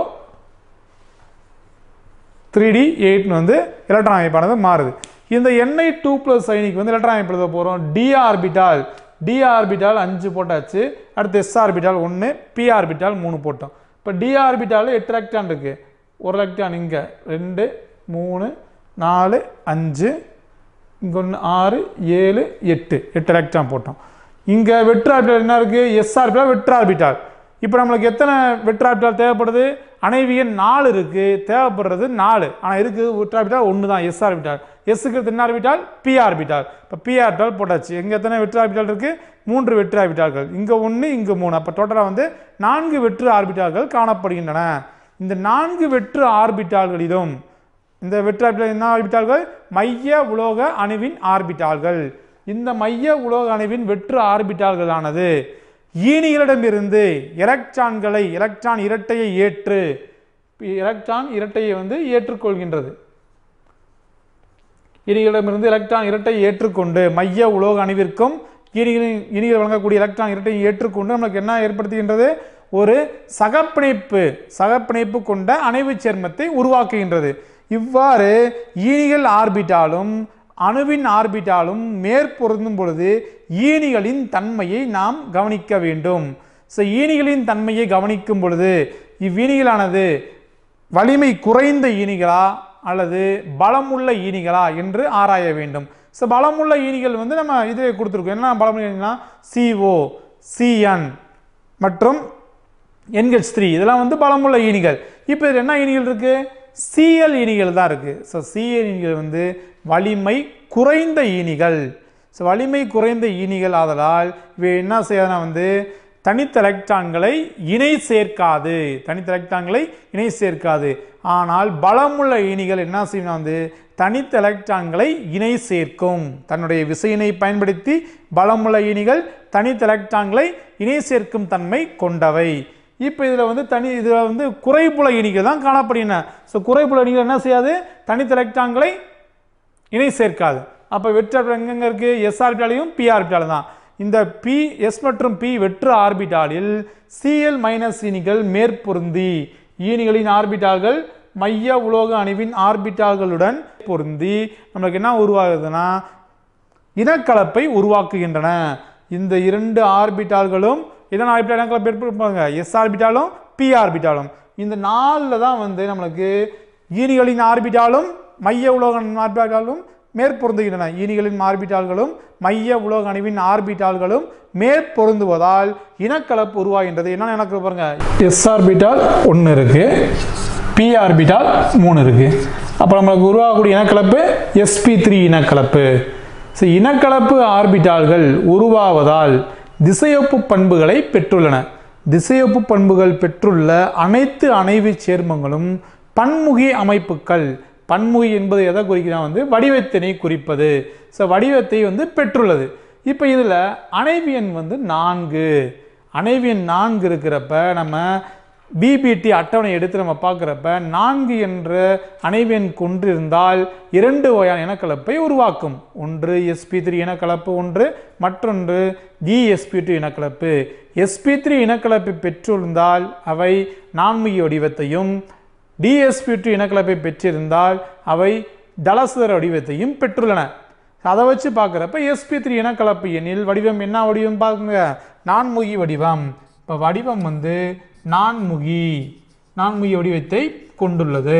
three D எயிட்னு வந்து எலக்ட்ரான் அமைப்பானது மாறுது இந்த எண்ணெய் டூ ப்ளஸ் அயனிக்கு வந்து எலக்ட்ரான் அமைப்பு எழுத போகிறோம் டி ஆர்பிட்டால் டி ஆர்பிட்டால் அஞ்சு போட்டாச்சு அடுத்து எஸ் ஆர்பிட்டால் ஒன்று பி ஆர்பிட்டால் மூணு போட்டோம் இப்போ டி ஆர்பிட்டால் எட்டு எலக்ட்ரான் இருக்குது ஒரு எலக்ட்ரான் இங்கே ரெண்டு மூணு நாலு அஞ்சு இங்கே ஒன்று ஆறு ஏழு எட்டு எட்டு எலக்ட்ரான் போட்டோம் இங்கே வெற்று ஆர்பிட்டால் என்ன இருக்குது எஸ் ஆர்பிட்டால் வெற்று ஆர்பிட்டால் இப்போ நம்மளுக்கு எத்தனை வெற்று ஆர்பிட்டால் தேவைப்படுது அணைவியன் நாலு இருக்குது தேவைப்படுறது நாலு ஆனால் இருக்குது வெற்று ஆர்பிட்டால் ஒன்று தான் எஸ் ஆர்பிட்டால் எஸ்ஸுக்கு என்ன ஆர்பிட்டால் பி ஆர்பிட்டால் இப்போ பி ஆர்பிட்டால் போட்டாச்சு எங்கே எத்தனை வெற்று ஆர்பிட்டால் இருக்குது மூன்று வெற்று ஆர்பிட்டால்கள் இங்கே ஒன்று இங்கே மூணு அப்போ டோட்டலாக வந்து நான்கு வெற்று ஆர்பிட்டால்கள் காணப்படுகின்றன இந்த நான்கு வெற்று ஆர்பிட்டால்களிலும் இந்த வெற்று ஆர்பிட்டால் என்ன ஆர்பிட்டால்கள் மைய உலோக அணுவின் ஆர்பிட்டால்கள் இந்த மைய உலோக அணுவின் வெற்று ஆர்பிட்டால்களானது ஈனிகளிடமிருந்து எலக்ட்ரான்களை எலக்ட்ரான் இரட்டையை ஏற்று எலக்ட்ரான் இரட்டையை வந்து ஏற்றுக்கொள்கின்றது ஈனிகளிடமிருந்து எலக்ட்ரான் இரட்டை ஏற்றுக்கொண்டு மைய உலோக அணுவிற்கும் ஈனிகளின் ஈனிகள் வழங்கக்கூடிய எலக்ட்ரான் இரட்டையை ஏற்றுக்கொண்டு நமக்கு என்ன ஏற்படுத்துகின்றது ஒரு சகப்பிணைப்பு சகப்பிணைப்பு கொண்ட அணைவு சேர்மத்தை உருவாக்குகின்றது இவ்வாறு ஈனிகள் ஆர்பிட்டாலும் அணுவின் ஆர்பிட்டாலும் மேற்பொருந்தும் பொழுது ஈனிகளின் தன்மையை நாம் கவனிக்க வேண்டும் ஸோ ஈனிகளின் தன்மையை கவனிக்கும் பொழுது இவ்வீனிகளானது வலிமை குறைந்த ஈனிகளா அல்லது பலமுள்ள ஈனிகளா என்று ஆராய வேண்டும் ஸோ பலமுள்ள ஈனிகள் வந்து நம்ம இதிலே கொடுத்துருக்கோம் என்ன பலமுள்ள ஈனிகள்னா சிஓ சிஎன் மற்றும் என்ஹெச் த்ரீ இதெல்லாம் வந்து பலமுள்ள ஈனிகள் இப்போ இதில் என்ன ஈனிகள் இருக்கு சிஎல் ஈனிகள் தான் இருக்கு ஸோ சிஎல் ஈனிகள் வந்து வலிமை குறைந்த ஈனிகள் ஸோ வலிமை குறைந்த ஈனிகள் ஆதலால் இவை என்ன செய்யறதுனா வந்து தனித்த எலக்ட்ரான்களை இணை சேர்க்காது தனித்த எலக்ட்ரான்களை இணை சேர்க்காது ஆனால் பலமுள்ள ஈனிகள் என்ன செய்யணும் வந்து தனித்த எலக்ட்ரான்களை இணை சேர்க்கும் தன்னுடைய விசையினை பயன்படுத்தி பலமுள்ள ஈனிகள் தனித்த எலக்ட்ரான்களை இணை சேர்க்கும் தன்மை கொண்டவை இப்போ இதில் வந்து தனி இதில் வந்து குறைபுல இனிகள் தான் காணப்படுகின்றன ஸோ குறைபுல இனிகள் என்ன செய்யாது தனித்த எலக்ட்ரான்களை இணை சேர்க்காது அப்போ வெற்று ஆர்பிட்டால் எங்கெங்க இருக்குது எஸ் ஆர்பிட்டாலையும் பி ஆர்பிட்டால் தான் இந்த பி எஸ் மற்றும் பி வெற்று ஆர்பிட்டாலில் சிஎல் மைனஸ் ஈனிகள் மேற்பொருந்தி ஈனிகளின் ஆர்பிட்டால்கள் மைய உலோக அணுவின் ஆர்பிட்டால்களுடன் பொருந்தி நம்மளுக்கு என்ன உருவாகுதுன்னா இனக்கலப்பை உருவாக்குகின்றன இந்த இரண்டு ஆர்பிட்டால்களும் என்ன ஆர்பிட்டால் இனக்கலப்பு ஏற்படுப்பாங்க எஸ் ஆர்பிட்டாலும் பி ஆர்பிட்டாலும் இந்த நாலில் தான் வந்து நம்மளுக்கு ஈனிகளின் ஆர்பிட்டாலும் மைய உலோக ஆர்பிட்டாலும் மேற்பொருந்துகின்றன ஈனிகளின் ஆர்பிட்டால்களும் மைய உலோக அணுவின் ஆர்பிட்டால்களும் மேற்பொருந்துவதால் இனக்கலப்பு உருவாகின்றது என்னென்ன இனக்கலப்பு பாருங்க எஸ் ஆர்பிட்டால் ஒன்று இருக்கு பி ஆர்பிட்டால் மூணு இருக்கு அப்போ நம்மளுக்கு உருவாகக்கூடிய இனக்கலப்பு எஸ்பி த்ரீ இனக்கலப்பு ஸோ இனக்கலப்பு ஆர்பிட்டால்கள் உருவாவதால் திசையொப்பு பண்புகளை பெற்றுள்ளன திசையொப்பு பண்புகள் பெற்றுள்ள அனைத்து அணைவு சேர்மங்களும் பன்முகி அமைப்புகள் பன்முகி என்பது எதை குறிக்கிறா வந்து வடிவத்தினை குறிப்பது ஸோ வடிவத்தை வந்து பெற்றுள்ளது இப்போ இதில் அணைவியன் வந்து நான்கு அணைவியன் நான்கு இருக்கிறப்ப நம்ம பிபிடி அட்டவணை எடுத்து நம்ம பார்க்குறப்ப நான்கு என்ற அணைவெண் கொண்டிருந்தால் இரண்டு வகையான இனக்கலப்பை உருவாக்கும் ஒன்று எஸ்பி த்ரீ இனக்கலப்பு ஒன்று மற்றொன்று டிஎஸ்பி டூ இனக்கலப்பு எஸ்பி த்ரீ இனக்கலப்பை பெற்றிருந்தால் அவை நான்முகி வடிவத்தையும் டிஎஸ்பி டூ இனக்கலப்பை பெற்றிருந்தால் அவை தலசர வடிவத்தையும் பெற்றுள்ளன அதை வச்சு பார்க்குறப்ப sp3 த்ரீ இனக்கலப்பு எண்ணில் வடிவம் என்ன வடிவம் பாருங்க நான்முகி வடிவம் இப்போ வடிவம் வந்து நான்முகி நான்முகி வடிவத்தை கொண்டுள்ளது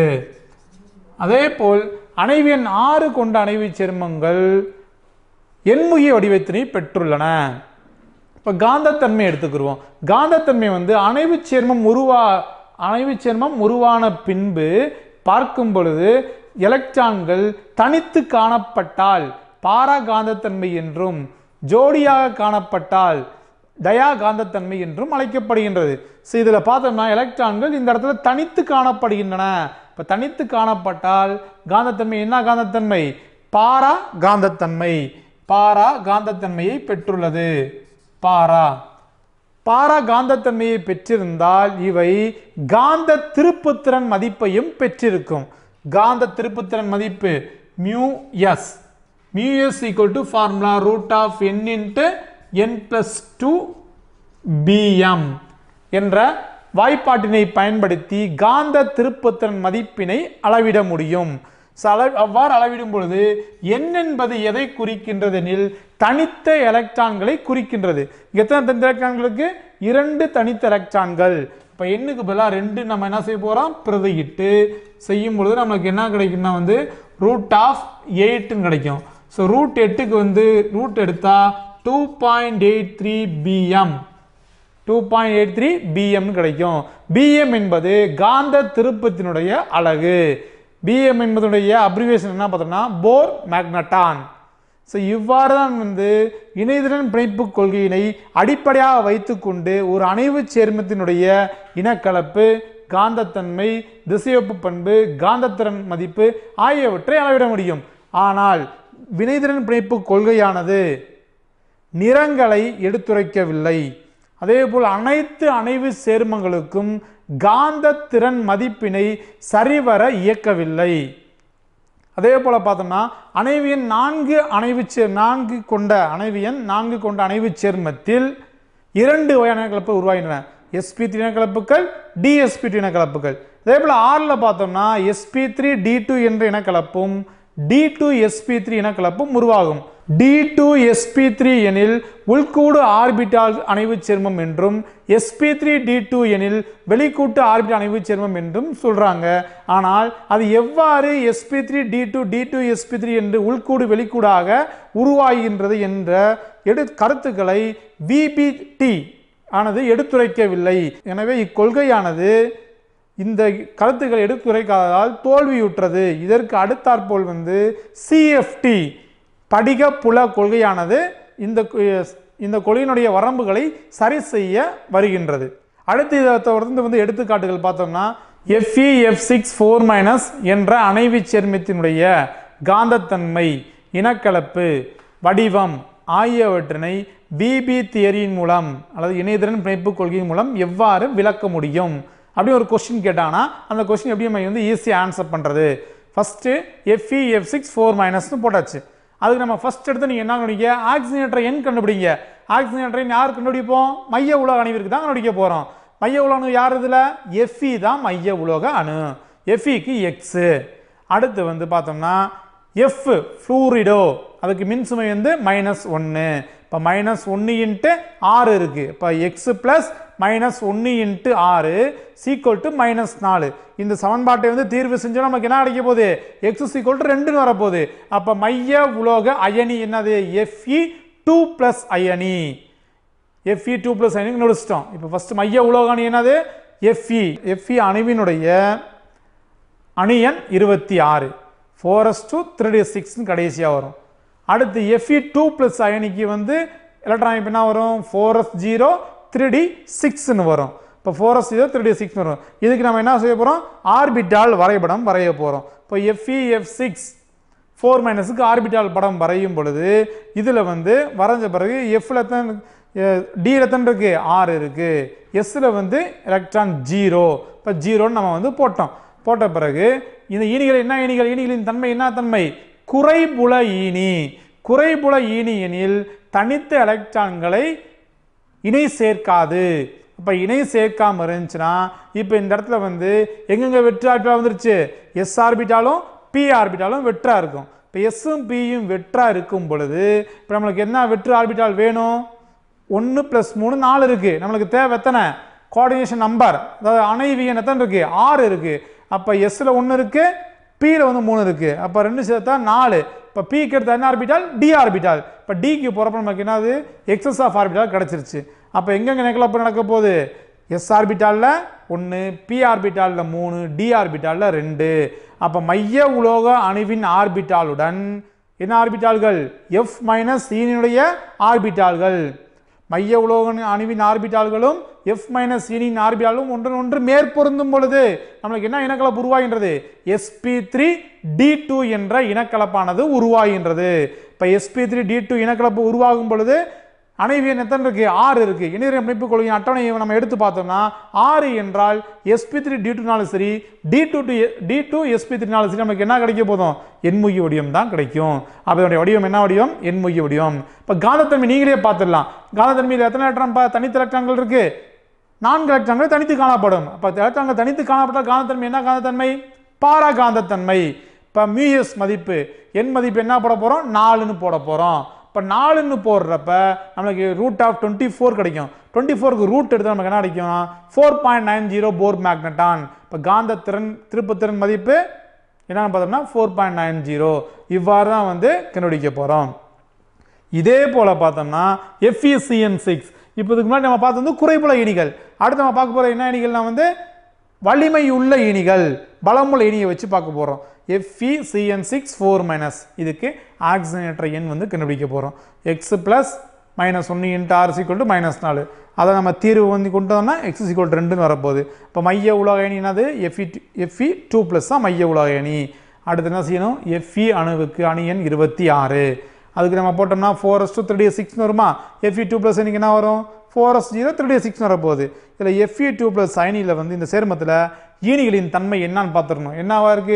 அதேபோல் அணைவியன் ஆறு கொண்ட அணைவு சேர்மங்கள் எண்முகிய வடிவத்தினை பெற்றுள்ளன இப்போ காந்தத்தன்மை எடுத்துக்கிருவோம் காந்தத்தன்மை வந்து அணைவு சேர்மம் உருவா அணைவு சேர்மம் உருவான பின்பு பார்க்கும் பொழுது எலக்ட்ரான்கள் தனித்து காணப்பட்டால் பாரா காந்தத்தன்மை என்றும் ஜோடியாக காணப்பட்டால் டயா காந்தத்தன்மை என்றும் அழைக்கப்படுகின்றது ஸோ இதில் பார்த்தோம்னா எலக்ட்ரான்கள் இந்த இடத்துல தனித்து காணப்படுகின்றன இப்போ தனித்து காணப்பட்டால் காந்தத்தன்மை என்ன காந்தத்தன்மை பாரா காந்தத்தன்மை பாரா காந்தத்தன்மையை பெற்றுள்ளது பாரா பாரா காந்தத்தன்மையை பெற்றிருந்தால் இவை காந்த திருப்புத்திறன் மதிப்பையும் பெற்றிருக்கும் காந்த திருப்புத்திறன் மதிப்பு mu S mu S equal to formula root of N into N plus two BM என்ற வாய்ப்பாட்டினை பயன்படுத்தி காந்த திருப்புத்திறன் மதிப்பினை அளவிட முடியும் So, அள- அவ்வாறு அளவிடும் பொழுது எண் என்பது எதை குறிக்கின்றது எனில் தனித்த எலக்ட்ரான்களை குறிக்கின்றது எத்தனை தனித்த எலக்ட்ரான்களுக்கு இரண்டு தனித்த எலக்ட்ரான்கள் இப்போ எண்ணுக்கு பதிலாக ரெண்டு நம்ம என்ன செய்ய போகிறோம் பிரதியிட்டு செய்யும் பொழுது நம்மளுக்கு என்ன கிடைக்கும்னா வந்து ரூட் ஆஃப் எயிட்னு கிடைக்கும் ஸோ ரூட் எட்டுக்கு வந்து ரூட் எடுத்தா two point eight three BM two point eight three பிஎம்னு கிடைக்கும் பிஎம் என்பது காந்த திருப்பத்தினுடைய அலகு பிஎம் என்பதனுடைய அப்ரிவேஷன் என்ன பார்த்தோம்னா போர் மேக்னட்டான் ஸோ இவ்வாறு தான் வந்து இணைதிறன் பிணைப்பு கொள்கையினை அடிப்படையாக வைத்துக்கொண்டு ஒரு அணைவு சேர்மத்தினுடைய இனக்கலப்பு காந்தத்தன்மை திசையொப்பு பண்பு காந்தத்திறன் மதிப்பு ஆகியவற்றை அளவிட முடியும் ஆனால் வினைதிறன் பிணைப்பு கொள்கையானது நிறங்களை எடுத்துரைக்கவில்லை அதேபோல் அனைத்து அணைவு சேர்மங்களுக்கும் காந்த திறன் மதிப்பினை சரிவர இயக்கவில்லை அதே போல பார்த்தோம்னா அணைவியன் நான்கு அணைவு சே நான்கு கொண்ட அணைவியன் நான்கு கொண்ட அணைவு சேர்மத்தில் இரண்டு வகையான இனக்கலப்பு உருவாகின்றன sp3 த்ரீ இனக்கலப்புகள் டிஎஸ்பி த்ரீ இனக்கலப்புகள் அதே போல ஆறில் பார்த்தோம்னா sp3 த்ரீ டி டூ என்ற இனக்கலப்பும் டி டூ எஸ்பி த்ரீ இனக்கலப்பும் உருவாகும் டி டூ எஸ்பி த்ரீ எனில் உள்கூடு ஆர்பிட்டால் அணைவு சேர்மம் என்றும் sp3 த்ரீ டி டூ எனில் வெளிக்கூட்டு ஆர்பிட்டால் அணைவு சேர்மம் என்றும் சொல்றாங்க ஆனால் அது எவ்வாறு sp3 three D two D two SP three என்று உள்கூடு வெளிக்கூடாக உருவாகின்றது என்ற எடு கருத்துக்களை விபிடி ஆனது எடுத்துரைக்கவில்லை எனவே இக்கொள்கையானது இந்த கருத்துக்களை எடுத்துரைக்காததால் தோல்வியுற்றது இதற்கு அடுத்தாற்போல் வந்து சிஎஃப்டி படிக புல கொள்கையானது இந்த கு- இந்த கொள்கையினுடைய வரம்புகளை சரி செய்ய வருகின்றது அடுத்து இதை தொடர்ந்து வந்து எடுத்துக்காட்டுகள் பார்த்தோம்னா FE F six four minus என்ற அணைவு சேர்மத்தினுடைய காந்தத்தன்மை இனக்கலப்பு வடிவம் ஆகியவற்றினை பிபி தியரியின் மூலம் அல்லது இணையதிறன் பிணைப்பு கொள்கையின் மூலம் எவ்வாறு விளக்க முடியும் அப்படி ஒரு கொஸ்டின் கேட்டாங்கன்னா அந்த கொஸ்டின் எப்படி நம்ம வந்து ஈஸியாக ஆன்சர் பண்ணுறது first FE F six four மைனஸ்னு போட்டாச்சு அதுக்கு நம்ம ஃபர்ஸ்ட் எடுத்து நீங்கள் என்ன கண்டுபிடிங்க ஆக்சிஜனேட்டரை எண் கண்டுபிடிங்க ஆக்சிஜனேட்டரை யார் கண்டுபிடிப்போம் மைய உலக அணுவிற்கு தான் கண்டுபிடிக்க போகிறோம் மைய உலக அணு யார் இதில் எஃப்இ தான் மைய உலோக அணு எஃப்இக்கு எக்ஸு அடுத்து வந்து பார்த்தோம்னா எஃப் ஃப்ளூரிடோ அதுக்கு மின்சுமை வந்து மைனஸ் ஒன்று இப்போ மைனஸ் ஒன்று இன்ட்டு ஆறு இருக்குது இப்போ எக்ஸ் ப்ளஸ் மைனஸ் ஒன்று இன்ட்டு ஆறு சீக்வல் டு மைனஸ் நாலு இந்த சமன்பாட்டை வந்து தீர்வு செஞ்சோம் நமக்கு என்ன கிடைக்க போகுது எக்ஸ் சீக்வல் டு ரெண்டுன்னு வரப்போகுது அப்போ மைய உலோக அயனி என்னது எஃப்இ டூ ப்ளஸ் அயனி எஃப்இ டூ ப்ளஸ் அயனி முடிச்சிட்டோம் இப்போ ஃபஸ்ட்டு மைய உலோக அணி என்னது எஃப்இ எஃப்இ அணுவினுடைய அணு எண் இருபத்தி ஆறு ஃபோர் எஸ் டூ த்ரீ சிக்ஸ்னு கடைசியாக வரும் அடுத்து எஃப்இ டூ ப்ளஸ் அயனிக்கு வந்து எலக்ட்ரான் இப்போ என்ன வரும் four S zero three D சிக்ஸ்னு வரும் இப்போ four S zero three D six வரும் இதுக்கு நம்ம என்ன செய்ய போகிறோம் ஆர்பிட்டால் வரைபடம் வரைய போகிறோம் இப்போ எஃப்இ எஃப் சிக்ஸ் ஃபோர் மைனஸுக்கு ஆர்பிட்டால் படம் வரையும் பொழுது இதில் வந்து வரைஞ்ச பிறகு எஃப்ல எத்தனை டியில் எத்தனை இருக்கு ஆறு இருக்கு எஸ்ஸில் வந்து எலக்ட்ரான் ஜீரோ இப்போ ஜீரோன்னு நம்ம வந்து போட்டோம் போட்ட பிறகு இந்த ஈனிகள் என்ன ஈனிகள் ஈனிகளின் தன்மை என்ன தன்மை குறைபுல ஈனி குறைபுல ஈனி எனில் தனித்த எலக்ட்ரான்களை இணை சேர்க்காது அப்போ இணை சேர்க்காம இருந்துச்சுன்னா இப்போ இந்த இடத்துல வந்து எங்கெங்க வெற்று ஆர்பிட்டால் வந்துருச்சு எஸ் ஆர்பிட்டாலும் பி ஆர்பிட்டாலும் வெற்றா இருக்கும் இப்போ எஸ்ஸும் பியும் வெற்றா இருக்கும் பொழுது இப்போ நம்மளுக்கு என்ன வெற்று ஆர்பிட்டால் வேணும் ஒன்று ப்ளஸ் மூணு நாலு இருக்குது நம்மளுக்கு தேவை எத்தனை கோஆர்டினேஷன் நம்பர் அதாவது அணைவியன் எத்தனை இருக்குது ஆறு இருக்குது அப்போ எஸ்ஸில் ஒன்று இருக்குது பியில் வந்து மூணு இருக்குது அப்போ ரெண்டு சேர்த்தா நாலு இப்போ பிக்கு எடுத்த என்ன ஆர்பிட்டால் டி ஆர்பிட்டால் இப்போ டிக்கு போகிறப்ப நமக்கு என்னது எக்ஸஸ் ஆஃப் ஆர்பிட்டால் கிடச்சிருச்சு அப்போ எங்கெங்கே நிகழப்பு நடக்க போகுது எஸ் ஆர்பிட்டாலில் ஒன்று பி ஆர்பிட்டாலில் மூணு டி ஆர்பிட்டாலில் ரெண்டு அப்போ மைய உலோக அணுவின் ஆர்பிட்டாலுடன் என்ன ஆர்பிட்டால்கள் எஃப் மைனஸ் சீனினுடைய ஆர்பிட்டால்கள் மைய உலோக அணுவின் ஆர்பிட்டால்களும் எஃப் மைனஸ் சீனின் ஆர்பிட்டாலும் ஒன்று ஒன்று மேற்பொருந்தும் பொழுது நம்மளுக்கு என்ன இனக்கலப்பு உருவாகின்றது sp3 த்ரீ டி டூ என்ற இனக்கலப்பானது உருவாகின்றது இப்போ sp3 த்ரீ டி டூ இனக்கலப்பு உருவாகும் பொழுது அணைவியன் எத்தனை இருக்கு ஆறு இருக்கு இணைய அமைப்பு கொள்கையின் அட்டவணையை நம்ம எடுத்து பார்த்தோம்னா ஆறு என்றால் எஸ்பி த்ரீ டி டூனாலும் சரி D two two D two SP த்ரீனாலும் சரி நமக்கு என்ன கிடைக்க போதும் எண்முகி வடிவம் தான் கிடைக்கும் அப்போ இதனுடைய வடிவம் என்ன வடிவம் எண்முகி வடிவம் இப்போ காந்தத்தன்மை நீங்களே பார்த்துடலாம் காந்தத்தன்மையில் எத்தனை எலக்ட்ரான் பா- தனித்த எலக்ட்ரான்கள் இருக்கு நான்கு எலக்ட்ரான்கள் தனித்து காணப்படும் அப்போ எலக்ட்ரான்கள் தனித்து காணப்பட்ட காந்தத்தன்மை என்ன காந்தத்தன்மை பாரா காந்தத்தன்மை இப்போ மியூஎஸ் மதிப்பு என் மதிப்பு என்ன போட போகிறோம் நாலுன்னு போட போகிறோம் இப்போ நாலுன்னு போடுறப்ப நம்மளுக்கு ரூட் ஆஃப் டுவெண்ட்டி ஃபோர் கிடைக்கும் டுவெண்ட்டி ஃபோருக்கு ரூட் எடுத்தால் நமக்கு என்ன கிடைக்கும் four point nine zero four magneton இப்போ காந்தத்திறன் திருப்புத்திறன் மதிப்பு என்னன்னு பார்த்தோம்னா ஃபோர் பாயிண்ட் நைன் ஜீரோ இவ்வாறு தான் வந்து கண்டுபிடிக்க போகிறோம் இதே போல பார்த்தோம்னா எஃப்இசிஎன் சிக்ஸ் இப்போ இதுக்கு முன்னாடி நம்ம பார்த்தது வந்து குறைப்புல இனிகள் அடுத்து நம்ம பார்க்க போகிற என்ன இனிகள்னா வந்து வலிமை உள்ள இனிகள் பலமுள்ள இனியை வச்சு பார்க்க போகிறோம் எஃப்இசிஎன் சிக்ஸ் ஃபோர் மைனஸ் இதுக்கு ஆக்சிஜனேற்ற எண் வந்து கண்டுபிடிக்க போகிறோம் எக்ஸ் ப்ளஸ் மைனஸ் ஒன்று into r equal to minus நாலு அதை நம்ம தீர்வு வந்து கொண்டு வந்தோம்னா எக்ஸ் சிக்வல் டு ரெண்டுன்னு வரப்போகுது இப்போ மைய உலக அணி என்னது எஃப்இ எஃப்இ டூ ப்ளஸ் தான் மைய உலக அணி அடுத்து என்ன செய்யணும் எஃப்இ அணுவுக்கு அணி எண் இருபத்தி ஆறு அதுக்கு நம்ம போட்டோம்னா ஃபோர் எஸ் டூ த்ரீ சிக்ஸ்னு வருமா எஃப்இ டூ ப்ளஸ் எனக்கு என்ன வரும் four S zero three six வரப்போகுது இதில் எஃப்இ டூ ப்ளஸ் அயனியில் வந்து இந்த சேர்மத்தில் ஈனிகளின் தன்மை என்னன்னு பார்த்துடணும் என்னவா இருக்கு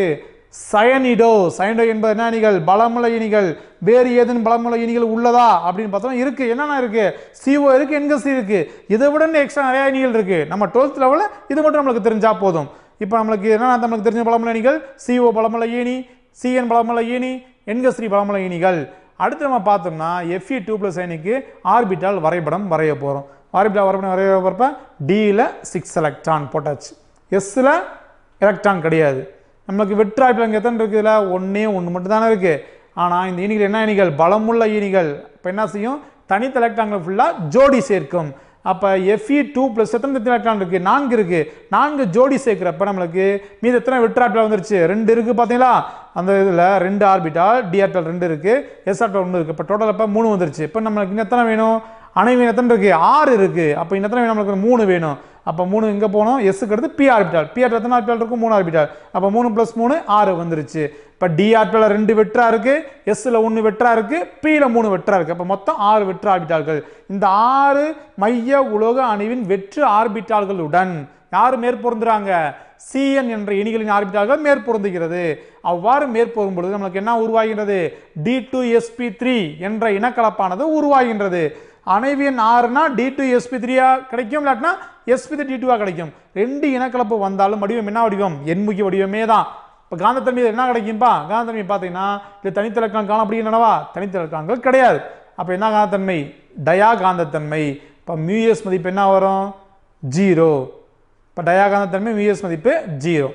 சயனிடோ சயனிடோ என்பது என்ன அணிகள் பலமுள்ள இனிகள் வேறு ஏதேனும் பலமுள்ள இனிகள் உள்ளதா அப்படின்னு பார்த்தோம்னா இருக்கு என்னென்ன இருக்கு சிஓ இருக்கு என்கசி இருக்கு இதை விட எக்ஸ்ட்ரா நிறைய இனிகள் இருக்கு நம்ம டுவெல்த் லெவலில் இது மட்டும் நம்மளுக்கு தெரிஞ்சா போதும் இப்போ நம்மளுக்கு என்ன நம்மளுக்கு தெரிஞ்ச பலமுள்ள இனிகள் சிஓ பலமுள்ள ஈனி சிஎன் பலமுள்ள ஈனி என்கஸ்ரீ பலமுள்ள இனிகள் அடுத்து நம்ம பார்த்தோம்னா எஃப்இ டூ ப்ளஸ் அயனிக்கு ஆர்பிட்டால் வரைபடம் வரைய போகிறோம் ஆர்பிட்டால் வரைபடம் வரைய போகிறப்ப டியில் சிக்ஸ் எலக்ட்ரான் போட்டாச்சு எஸ்ஸில் எலக்ட்ரான் கிடையாது நமக்கு வெற்று ஆர்பிட்டால் இங்கே எத்தனை இருக்குதுல ஒன்றே ஒன்று மட்டும் தானே இருக்குது ஆனால் இந்த ஈனிகள் என்ன ஈனிகள் பலமுள்ள ஈனிகள் இப்போ என்ன செய்யும் தனித்த எலக்ட்ரான்கள் ஃபுல்லாக ஜோடி சேர்க்கும் அப்போ எஃப்இ டூ ப்ளஸ் எத்தனை எலக்ட்ரான் இருக்குது நான்கு இருக்குது நான்கு ஜோடி சேர்க்குறப்ப நம்மளுக்கு மீது எத்தனை வெற்று ஆர்பிட்டால் வந்துருச்சு ரெண்டு இருக்குது பார்த்தீங்களா அந்த இதில் ரெண்டு ஆர்பிட்டால் டி ஆர்பிட்டால் ரெண்டு இருக்குது எஸ் ஆர்பிட்டால் ஒன்று இருக்குது இப்போ டோட்டல் இப்போ மூணு வந்துருச்சு இப்போ நம்மளுக்கு இன்னும் எத்தனை வேணும் அணைவின் எத்தனை இருக்குது ஆறு இருக்குது அப்போ இன்னும் எத்தனை வேணும் நம்மளுக்கு மூணு வேணும் அப்போ மூணு இங்கே போனோம் எஸ்ஸுக்கு அடுத்து பி ஆர்பிட்டால் பி ஆர்பிட்டால் எத்தனை ஆர்பிட்டால் இருக்கும் மூணு ஆர்பிட்டால் அப்போ மூணு ப்ளஸ் மூணு ஆறு வந்துருச்சு இப்போ டி ஆர்பிட்டால் ரெண்டு வெற்றா இருக்கு எஸ்ஸில் ஒன்று வெற்றா இருக்கு பியில் மூணு வெற்றா இருக்கு அப்போ மொத்தம் ஆறு வெற்று ஆர்பிட்டால்கள் இந்த ஆறு மைய உலோக அணுவின் வெற்று ஆர்பிட்டால்களுடன் யார் மேற்பொருந்துறாங்க சிஎன் என்ற இனிகளின் ஆர்பிட்டால்கள் மேற்பொருந்துகிறது அவ்வாறு மேற்பொருந்தும் பொழுது நம்மளுக்கு என்ன உருவாகின்றது டி டூ எஸ்பி த்ரீ என்ற இனக்கலப்பானது உருவாகின்றது அணைவியன் ஆறுனா டி டூ எஸ்பி த்ரீயா கிடைக்கும் இல்லாட்டினா எஸ்பி த்ரீ டி டூவா கிடைக்கும் ரெண்டு இனக்கலப்பு வந்தாலும் வடிவம் என்ன வடிவம் எண்முகி வடிவமே தான் இப்போ காந்தத்தன்மை என்ன கிடைக்கும்பா காந்தத்தன்மை பார்த்தீங்கன்னா இது தனித்த எலக்ட்ரான் காணப்படுகின்றனவா தனித்த எலக்ட்ரான்கள் கிடையாது அப்போ என்ன காந்தத்தன்மை டயா காந்தத்தன்மை இப்போ மியூஎஸ் மதிப்பு என்ன வரும் ஜீரோ இப்போ டயா காந்தத்தன்மை மியூஎஸ் மதிப்பு ஜீரோ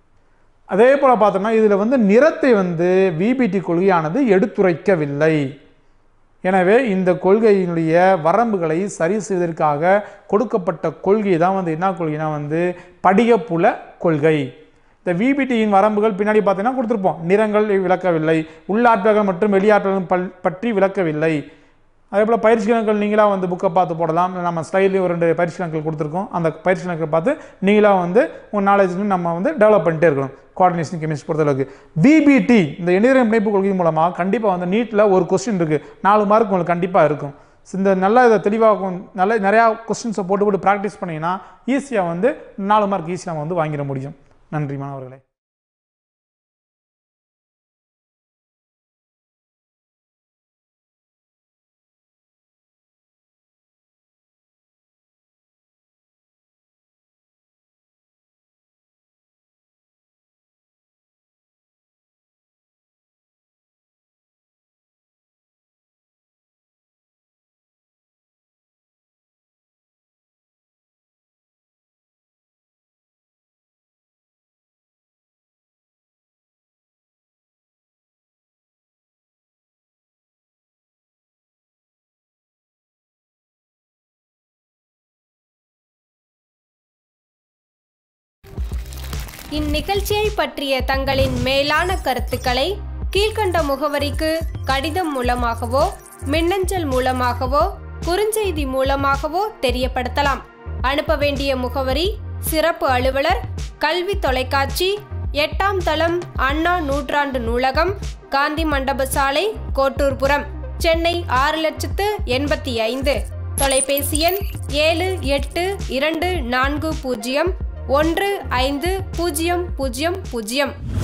அதே போல் பார்த்தோம்னா இதில் வந்து நிறத்தை வந்து விபிடி கொள்கையானது எடுத்துரைக்கவில்லை எனவே இந்த கொள்கையினுடைய வரம்புகளை சரி செய்வதற்காக கொடுக்கப்பட்ட கொள்கை தான் வந்து என்ன கொள்கைனா வந்து படிகப்புல கொள்கை இந்த விபிடியின் வரம்புகள் பின்னாடி பார்த்தீங்கன்னா கொடுத்துருப்போம் நிறங்கள் விளக்கவில்லை உள்ளாற்றல்கள் மற்றும் வெளியாற்றல்கள் பல் பற்றி விளக்கவில்லை அதே போல் பயிற்சி கணக்குகள் நீங்களாக வந்து புக்கை பார்த்து போடலாம் நம்ம ஸ்டைல்லையும் ஒரு ரெண்டு பயிற்சி கணக்குகள் கொடுத்துருக்கோம் அந்த பயிற்சி கணக்குகளை பார்த்து நீங்களாக வந்து உங்கள் நாலேஜ் நம்ம வந்து டெவலப் பண்ணிட்டே இருக்கணும் கோஆர்டினேஷன் கெமிஸ்ட்ரி பொறுத்தளவுக்கு விபிடி இந்த இணையரம் இணைப்பு கொள்கை மூலமாக கண்டிப்பாக வந்து நீட்டில் ஒரு கொஸ்டின் இருக்குது நாலு மார்க் உங்களுக்கு கண்டிப்பாக இருக்கும் இந்த நல்லா இதை தெளிவாக நல்ல நிறையா கொஸ்டின்ஸை போட்டு போட்டு ப்ராக்டிஸ் பண்ணிங்கன்னா ஈஸியாக வந்து நாலு மார்க் ஈஸியாக நம்ம வந்து வாங்கிட முடியும் நன்றி மாணவர்களே இந்நிகழ்ச்சியை பற்றிய தங்களின் மேலான கருத்துக்களை கீழ்க்கண்ட முகவரிக்கு கடிதம் மூலமாகவோ மின்னஞ்சல் மூலமாகவோ குறுஞ்செய்தி மூலமாகவோ தெரியப்படுத்தலாம் அனுப்ப வேண்டிய முகவரி சிறப்பு அலுவலர் கல்வி தொலைக்காட்சி எட்டாம் தளம் அண்ணா நூற்றாண்டு நூலகம் காந்தி மண்டப சாலை கோட்டூர்புரம் சென்னை ஆறு லட்சத்து எண்பத்தி ஐந்து தொலைபேசி எண் ஏழு எட்டு இரண்டு நான்கு பூஜ்ஜியம் ஒன்று ஐந்து பூஜ்ஜியம் பூஜ்ஜியம் பூஜ்ஜியம்